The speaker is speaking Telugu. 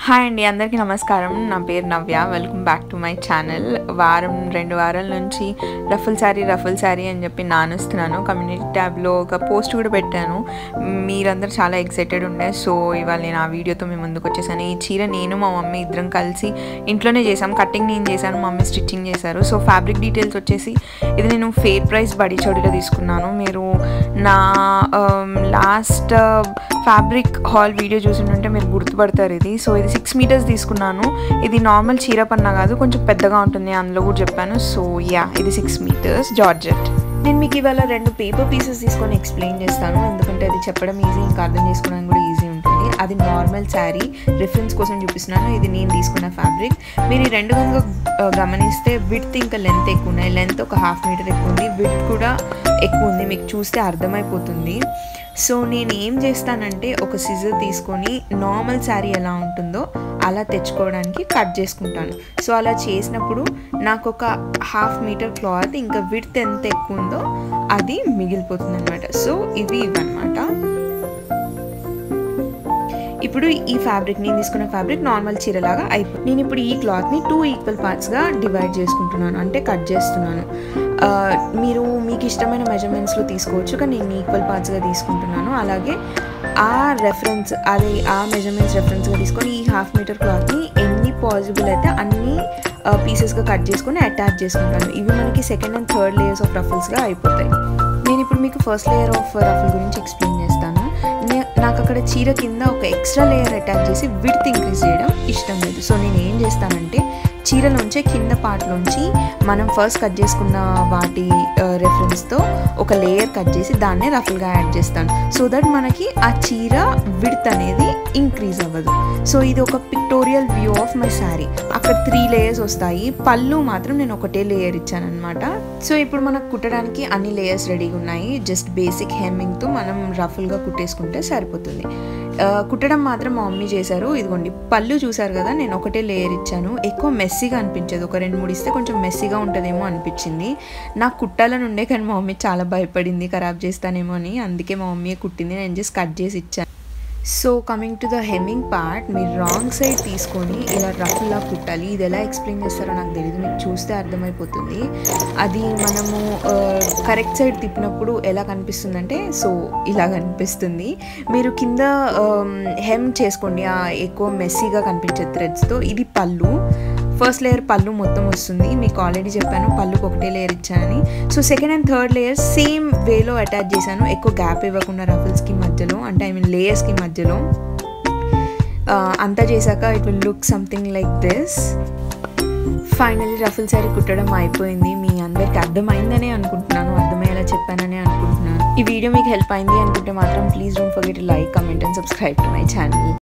హాయ్ అండి అందరికీ నమస్కారం నా పేరు Navya welcome back to my channel వారం రెండు వారాల నుంచి రఫుల్ శారీ రఫుల్ శారీ అని చెప్పి నానుస్తున్నాను కమ్యూనిటీ ట్యాబ్లో ఒక పోస్ట్ కూడా పెట్టాను మీరందరూ చాలా ఎక్సైటెడ్ ఉండే సో ఇవాళ నేను ఆ వీడియోతో మీ ముందుకు వచ్చేసాను ఈ చీర నేను మా మమ్మీ ఇద్దరం కలిసి ఇంట్లోనే చేసాం కటింగ్ నేను చేశాను మా మమ్మీ స్టిచ్చింగ్ చేశారు సో ఫ్యాబ్రిక్ డీటెయిల్స్ వచ్చేసి ఇది నేను ఫేర్ ప్రైస్ బడి చౌడీలో తీసుకున్నాను మీరు నా లాస్ట్ ఫ్యాబ్రిక్ హాల్ వీడియో చూసింటుంటే మీరు గుర్తుపడతారు ఇది సో ఇది సిక్స్ మీటర్స్ తీసుకున్నాను ఇది నార్మల్ చీర పన్నా కాదు కొంచెం పెద్దగా ఉంటుంది అందులో కూడా చెప్పాను సో యా ఇది సిక్స్ మీటర్స్ జార్జెట్ నేను మీకు ఇవాళ రెండు పేపర్ పీసెస్ తీసుకొని ఎక్స్ప్లెయిన్ చేస్తాను ఎందుకంటే అది చెప్పడం ఈజీ ఇంకా అర్థం చేసుకోవడానికి కూడా ఈజీ ఉంటుంది అది నార్మల్ శారీ రిఫరెన్స్ కోసం చూపిస్తున్నాను ఇది నేను తీసుకున్న ఫ్యాబ్రిక్ మీరు ఈ రెండు కనుక ఆ, గమనిస్తే విడ్త్ ఇంకా లెంత్ ఎక్కువ ఉన్నాయి లెంత్ ఒక హాఫ్ మీటర్ ఎక్కువ ఉంది విడ్త్ కూడా ఎక్కువ ఉంది మీకు చూస్తే అర్థమైపోతుంది సో నేను ఏం చేస్తానంటే ఒక సిజర్ తీసుకొని నార్మల్ శారీ ఎలా ఉంటుందో అలా తెచ్చుకోవడానికి కట్ చేసుకుంటాను సో అలా చేసినప్పుడు నాకు ఒక హాఫ్ మీటర్ క్లాత్ ఇంకా విడ్త్ ఎంత ఎక్కువ ఉందో అది మిగిలిపోతుంది అనమాట సో ఇవి ఇవన్నమాట ఇప్పుడు ఈ ఫ్యాబ్రిక్ నేను తీసుకున్న ఫ్యాబ్రిక్ నార్మల్ చీరలాగా అయిపోయింది నేను ఇప్పుడు ఈ క్లాత్ని టూ ఈక్వల్ పార్ట్స్గా డివైడ్ చేసుకుంటున్నాను అంటే కట్ చేస్తున్నాను ఆ, మీరు మీకు ఇష్టమైన మెజర్మెంట్స్లో తీసుకోవచ్చు కానీ నేను ఈక్వల్ పార్ట్స్గా తీసుకుంటున్నాను అలాగే ఆ రెఫరెన్స్ అది ఆ మెజర్మెంట్స్ రెఫరెన్స్గా తీసుకొని ఈ హాఫ్ మీటర్ క్లాత్ని ఎన్ని పాసిబుల్ అయితే అన్ని పీసెస్గా కట్ చేసుకొని అటాచ్ చేసుకుంటాను ఇవి మనకి second and third layers of రఫల్స్గా అయిపోతాయి నేను ఇప్పుడు మీకు ఫస్ట్ లేయర్ ఆఫ్ రఫల్ గురించి ఎక్స్ప్లెయిన్ చేస్తాను నే- నాకు అక్కడ చీర కింద ఒక ఎక్స్ట్రా లేయర్ అటాచ్ చేసి విడ్త్ ఇంక్రీజ్ చేయడం ఇష్టం లేదు సో నేను ఏం చేస్తానంటే చీరలోంచే కింద పార్ట్లోంచి మనం ఫస్ట్ కట్ చేసుకున్న వాటి రెఫరెన్స్తో ఒక లేయర్ కట్ చేసి దాన్నే రఫుల్గా యాడ్ చేస్తాను సో దట్ మనకి ఆ చీర విడ్త్ అనేది ఇంక్రీజ్ అవ్వదు సో ఇది ఒక pictorial view of my sari అక్కడ త్రీ లేయర్స్ వస్తాయి పళ్ళు మాత్రం నేను ఒకటే లేయర్ ఇచ్చాను అనమాట సో ఇప్పుడు మనకు కుట్టడానికి అన్ని లేయర్స్ రెడీగా ఉన్నాయి జస్ట్ బేసిక్ హెమ్మింగ్తో మనం రఫుల్గా కుట్టేసుకుంటే సరిపోతుంది ఆ, కుట్టడం మాత్రం మా మమ్మీ చేశారు ఇదిగోండి పళ్ళు చూసారు కదా నేను ఒకటే లేయర్ ఇచ్చాను ఎక్కువ మెస్సీగా అనిపించదు ఒక రెండు మూడు ఇస్తే కొంచెం మెస్సీగా ఉంటుందేమో అనిపించింది నాకు కుట్టాలని ఉండే కానీ మా మమ్మీ చాలా భయపడింది ఖరాబ్ చేస్తానేమో అని అందుకే మా మమ్మీ కుట్టింది నేను జస్ట్ కట్ చేసి ఇచ్చాను so coming to the hemming part మీరు రాంగ్ సైడ్ తీసుకొని ఇలా రఫ్లా కుట్టాలి ఇది ఎలా ఎక్స్ప్లెయిన్ చేస్తారో నాకు తెలియదు మీకు చూస్తే అర్థమైపోతుంది అది మనము కరెక్ట్ సైడ్ తిప్పినప్పుడు ఎలా కనిపిస్తుందంటే సో ఇలా కనిపిస్తుంది మీరు కింద హెమ్ చేసుకోండి ఆ ఎక్కువ మెస్సీగా కనిపించే థ్రెడ్స్తో ఇది పళ్ళు ఫస్ట్ లేయర్ పళ్ళు మొత్తం వస్తుంది మీకు ఆల్రెడీ చెప్పాను పళ్ళుకి ఒకటే లేయర్ ఇచ్చానని so second and third layer same వేలో అటాచ్ చేశాను ఎక్కువ గ్యాప్ ఇవ్వకుండా రఫల్స్కి మధ్యలో అంటే ఐ మీన్ లేయర్స్కి మధ్యలో ఆ, అంతా చేశాక it will look something like this finally ruffle sari కుట్టడం అయిపోయింది మీ అందరికి అర్థమైందనే అనుకుంటున్నాను అర్థమయ్యేలా చెప్పాననే అనుకుంటున్నాను ఈ వీడియో మీకు హెల్ప్ అయింది అనుకుంటే మాత్రం please don't forget like comment and subscribe to my channel